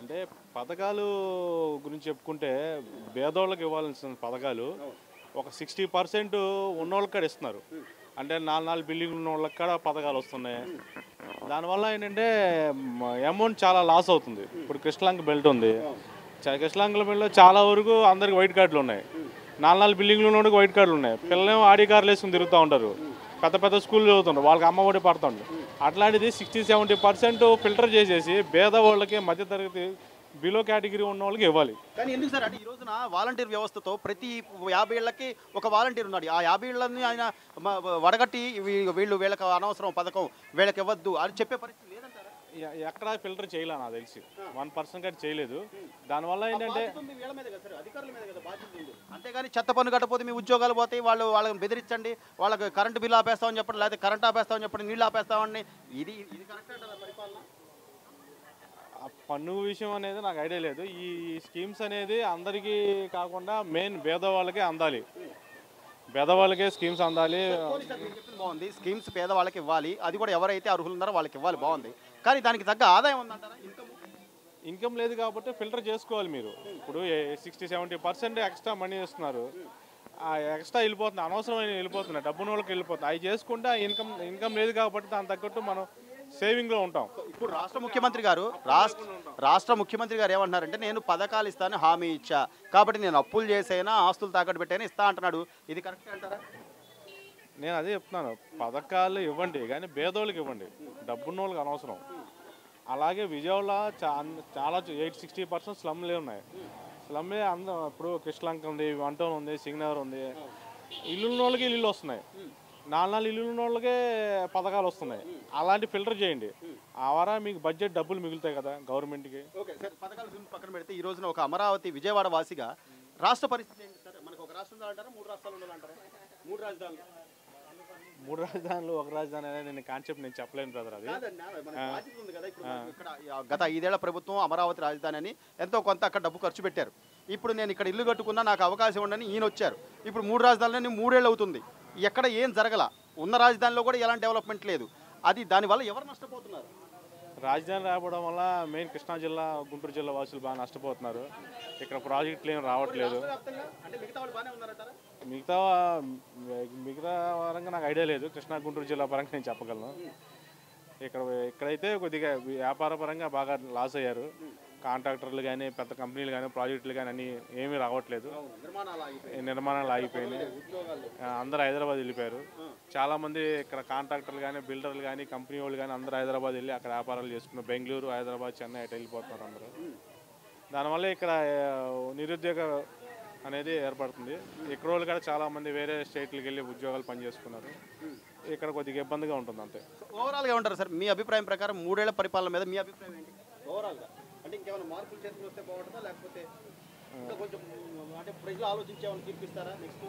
అంటే పథకాలు గురించి చెప్పుకుంటే పేదోళ్ళకి ఇవ్వాల్సిన పథకాలు ఒక సిక్స్టీ పర్సెంట్ ఉన్నోళ్ళకి కూడా ఇస్తున్నారు అంటే నాలుగు నాలుగు బిల్డింగ్లు ఉన్న వాళ్ళకి కూడా పథకాలు వస్తున్నాయి దానివల్ల ఏంటంటే అమౌంట్ చాలా లాస్ అవుతుంది ఇప్పుడు కృష్ణలంక బెల్ట్ ఉంది చ- కృష్ణలంక బెల్ట్లో చాలా వరకు అందరికి వైట్ కార్డులు ఉన్నాయి నాలుగు నాలుగు బిల్డింగ్లు ఉన్నోడికి వైట్ కార్డులు ఉన్నాయి పిల్లలేమో ఆడి కార్లు వేసుకుని తిరుగుతూ ఉంటారు పెద్ద పెద్ద స్కూల్ చదువుతుంటారు వాళ్ళకి అమ్మ ఒడి పడుతుంది అట్లాంటిది సిక్స్టీ సెవెంటీ పర్సెంట్ ఫిల్టర్ చేసేసి పేదవాళ్ళకి మధ్యతరగతి బిలో కేటగిరీ ఉన్న వాళ్ళకి ఇవ్వాలి కానీ ఎందుకు సార్ అంటే ఈ రోజున వాలంటీర్ వ్యవస్థతో ప్రతి యాభై ఏళ్ళకి ఒక వాలంటీర్ ఉన్నాడు ఆ యాభై ఏళ్ళని ఆయన మ- వడగట్టి వీ- వీళ్ళు వీళ్ళకి అనవసరం పథకం వీళ్ళకి ఇవ్వద్దు అని చెప్పే పరిస్థితి లేదంటారా ఎ- ఎక్కడా ఫిల్టర్ చేయలే నాకు తెలిసి వన్ పర్సెంట్ కంటే చేయలేదు దానివల్ల ఏంటంటే బాధ్యత ఉంది వీళ్ళ మీద కదా సార్ అధికారుల మీద కదా బాధ్యత ఉంది అంతేగాని చెత్త పన్ను కట్టకపోతే మీ ఉద్యోగాలు పోతాయి వాళ్ళు వాళ్ళని బెదిరించండి వాళ్ళకి కరెంటు బిల్లు ఆపేస్తామని చెప్పండి లేకపోతే కరెంట్ ఆపేస్తామని చెప్పండి నీళ్ళు ఆపేస్తామని ఇది ఇది కరెక్ట్ అంటారా పరిపాలన ఆ పన్ను విషయం అనేది నాకు ఐడియా లేదు ఈ స్కీమ్స్ అనేది అందరికీ కాకుండా మెయిన్ పేదవాళ్ళకే అందాలి పేదవాళ్ళకే స్కీమ్స్ అందాలి పోనీ సార్ మీరు చెప్పింది బాగుంది స్కీమ్స్ పేదవాళ్ళకి ఇవ్వాలి అది కూడా ఎవరైతే అర్హులు ఉన్నారో వాళ్ళకి ఇవ్వాలి బాగుంది కానీ దానికి తగ్గ ఆదాయం ఉందంటారా ఇన్కమ్ ఇన్కమ్ లేదు కాబట్టి ఫిల్టర్ చేసుకోవాలి మీరు ఇప్పుడు sixty seventy percent extra money ఇస్తున్నారు ఆ ఎక్స్ట్రా వెళ్ళిపోతుంది అనవసరమైన వెళ్ళిపోతున్నాయి డబ్బున వాళ్ళకి వెళ్ళిపోతుంది అవి చేసుకుంటే ఆ ఇన్కమ్ ఇన్కమ్ లేదు కాబట్టి దాని తగ్గట్టు మనం సేవింగ్లో ఉంటాం ఇప్పుడు రాష్ట్ర ముఖ్యమంత్రి గారు రాష్ట్ర రాష్ట్ర ముఖ్యమంత్రి గారు ఏమంటున్నారంటే నేను పథకాలు ఇస్తాను హామీ ఇచ్చా కాబట్టి నేను అప్పులు చేసైనా ఆస్తులు తాకట్టు పెట్టైనా ఇస్తా అంటున్నాడు ఇది కరెక్ట్ అంటారా నేను అదే చెప్తున్నాను పథకాలు ఇవ్వండి కానీ పేదోళ్ళకి ఇవ్వండి డబ్బున్న వాళ్ళకి అనవసరం అలాగే విజయవాడలో చా చాలా ఎయిట్ సిక్స్టీ పర్సెంట్ స్లమ్లే ఉన్నాయి స్లమ్లే అంద ఇప్పుడు కృష్ణలంక ఉంది వన్ టౌన్ ఉంది సింగనగర్ ఉంది ఇల్లు ఉన్న వాళ్ళకి ఇల్లు వస్తున్నాయి నాలుగు నాలుగు ఇల్లు ఉన్న వాళ్ళకే పథకాలు వస్తున్నాయి అలాంటి ఫిల్టర్ చేయండి ఆ వారా మీకు బడ్జెట్ డబ్బులు మిగులుతాయి కదా గవర్నమెంట్కి ఓకే సార్ పథకాల గురించి పక్కన పెడితే ఈ రోజున ఒక అమరావతి విజయవాడ వాసిగా రాష్ట్ర పరిస్థితి ఏంటి సార్ మనకు ఒక రాష్ట్రం ఉండాలంటారా మూడు రాష్ట్రాలు ఉండాలంటారా మూడు రాజధానులు మూడు రాజధానులు ఒక రాజధాని అనేది నేను కాన్సెప్ట్ నేను చెప్పలేను బ్రదర్ అది కాదన్నా, మనకు బాధ్యత ఉంది కదా ఇప్పుడు మనకు ఇక్కడ ఆ గత ఐదేళ్ల ప్రభుత్వం అమరావతి రాజధాని అని ఎంతో కొంత అక్కడ డబ్బు ఖర్చు పెట్టారు ఇప్పుడు నేను ఇక్కడ ఇల్లు కట్టుకున్నా నాకు అవకాశం ఉండని ఈయన వచ్చారు ఇప్పుడు మూడు రాజధానులని మూడేళ్ళు అవుతుంది ఎక్కడ ఏం జరగల ఉన్న రాజధానిలో కూడా ఎలాంటి డెవలప్మెంట్ లేదు అది దానివల్ల ఎవరు నష్టపోతున్నారు రాజధాని రావడం వల్ల మెయిన్ కృష్ణా జిల్లా గుంటూరు జిల్లా వాసులు బాగా నష్టపోతున్నారు ఇక్కడ ప్రాజెక్టులు ఏం రావట్లేదు వ్యాప్తంగా అంటే మిగతా వాళ్ళు బాగానే ఉన్నారంటారా మిగతా మిగతా పరంగా నాకు ఐడియా లేదు కృష్ణా గుంటూరు జిల్లా పరంగా నేను చెప్పగలను ఇక్కడ ఇక్కడైతే కొద్దిగా వ్యాపార పరంగా బాగా లాస్ అయ్యారు కాంట్రాక్టర్లు కానీ పెద్ద కంపెనీలు కానీ ప్రాజెక్టులు కానీ అన్నీ ఏమీ రావట్లేదు నిర్మాణాలు ఆగిపోయి ఈ నిర్మాణాలు ఆగిపోయినాయి ఆ, అందరూ హైదరాబాద్ వెళ్ళిపోయారు చాలా మంది ఇక్కడ కాంట్రాక్టర్లు కానీ బిల్డర్లు కానీ కంపెనీ వాళ్ళు కానీ అందరూ హైదరాబాద్ వెళ్ళి అక్కడ వ్యాపారాలు చేసుకున్నారు బెంగళూరు హైదరాబాద్ చెన్నై అటు వెళ్ళిపోతున్నారు అందరూ దానివల్ల ఇక్కడ ఆ, నిరుద్యోగ అనేది ఏర్పడుతుంది ఇక్కడ వాళ్ళు కూడా చాలా మంది వేరే స్టేట్లకు వెళ్ళి ఉద్యోగాలు పనిచేసుకున్నారు ఇక్కడ కొద్దిగా ఇబ్బందిగా ఉంటుంది అంతే ఓవరాల్గా ఉంటారు సార్ మీ అభిప్రాయం ప్రకారం మూడేళ్ల పరిపాలన మీద మీ అభిప్రాయం ఏంటి ఓవరాల్గా అంటే ఇంకేమైనా మార్పులు చేసుకుని వస్తే బాగుంటుందా లేకపోతే ఇంకా కొంచెం అంటే ప్రజలు ఆలోచించి ఏమైనా తీర్పిస్తారా నెక్స్ట్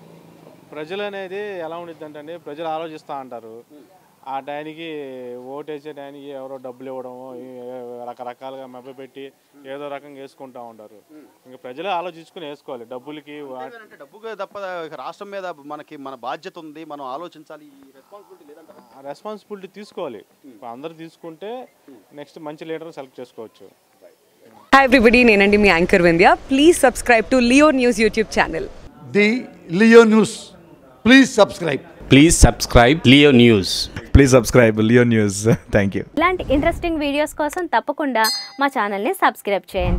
ప్రజలు అనేది ఎలా ఉండిద్ది అంటే ప్రజలు ఆలోచిస్తూ అంటారు ఆ టైంకి ఓటేసే టైంకి ఎవరో డబ్బులు ఇవ్వడము ఈ- రకరకాలుగా మెబ్బపెట్టి ఏదో రకంగా వేసుకుంటూ ఉంటారు ఇంకా ప్రజలే ఆలోచించుకుని వేసుకోవాలి డబ్బులకి వా- అంటే డబ్బుగా తప్ప రాష్ట్రం మీద మనకి మన బాధ్యత ఉంది మనం ఆలోచించాలి ఈ రెస్పాన్సిబిలిటీ లేదంటారా ఆ రెస్పాన్సిబిలిటీ తీసుకోవాలి ఇప్పుడు అందరు తీసుకుంటే నెక్స్ట్ మంచి లీడర్ సెలెక్ట్ చేసుకోవచ్చు హాయ్ ఎవ్రీబడి నేనండి మీ anchor Vindhya please subscribe to Leo News YouTube channel the Leo News. Please subscribe. Please subscribe Leo News. Please subscribe Leo News thank you ఇలాంటి ఇంట్రెస్టింగ్ వీడియోస్ కోసం తప్పకుండా మా ఛానల్ని సబ్స్క్రైబ్ చేయండి